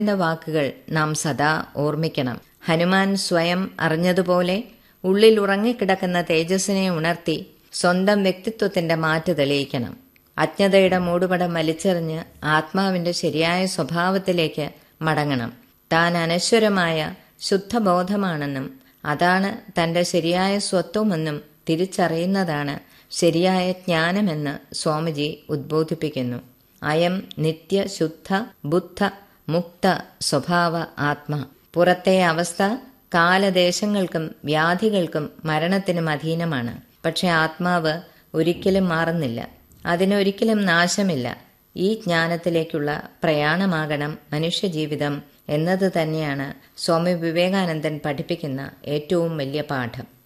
എന്ന വാക്കുകൾ നാം സദാ ഓർമ്മിക്കണം ഹനുമാൻ സ്വയം അറിഞ്ഞതുപോലെ ഉള്ളിൽ ഉറങ്ങിക്കിടക്കുന്ന തേജസ്സിനെ ഉണർത്തി സ്വന്തം വ്യക്തിത്വത്തിന്റെ മാറ്റ് തെളിയിക്കണം അജ്ഞതയുടെ മൂടുപടം വലിച്ചെറിഞ്ഞ് ആത്മാവിന്റെ ശരിയായ സ്വഭാവത്തിലേക്ക് മടങ്ങണം താൻ അനശ്വരമായ ശുദ്ധബോധമാണെന്നും അതാണ് തന്റെ ശരിയായ സ്വത്വമെന്നും തിരിച്ചറിയുന്നതാണ് ശരിയായ ജ്ഞാനമെന്ന് സ്വാമിജി ഉദ്ബോധിപ്പിക്കുന്നു അയം നിത്യ ശുദ്ധ ബുദ്ധ മുക്ത സ്വഭാവ ആത്മ പുറത്തെ അവസ്ഥ കാലദേശങ്ങൾക്കും വ്യാധികൾക്കും മരണത്തിനും അധീനമാണ് പക്ഷെ ആത്മാവ് ഒരിക്കലും മാറുന്നില്ല അതിനൊരിക്കലും നാശമില്ല ഈ ജ്ഞാനത്തിലേക്കുള്ള പ്രയാണമാകണം മനുഷ്യജീവിതം എന്നത് തന്നെയാണ് സ്വാമി വിവേകാനന്ദൻ പഠിപ്പിക്കുന്ന ഏറ്റവും വലിയ പാഠം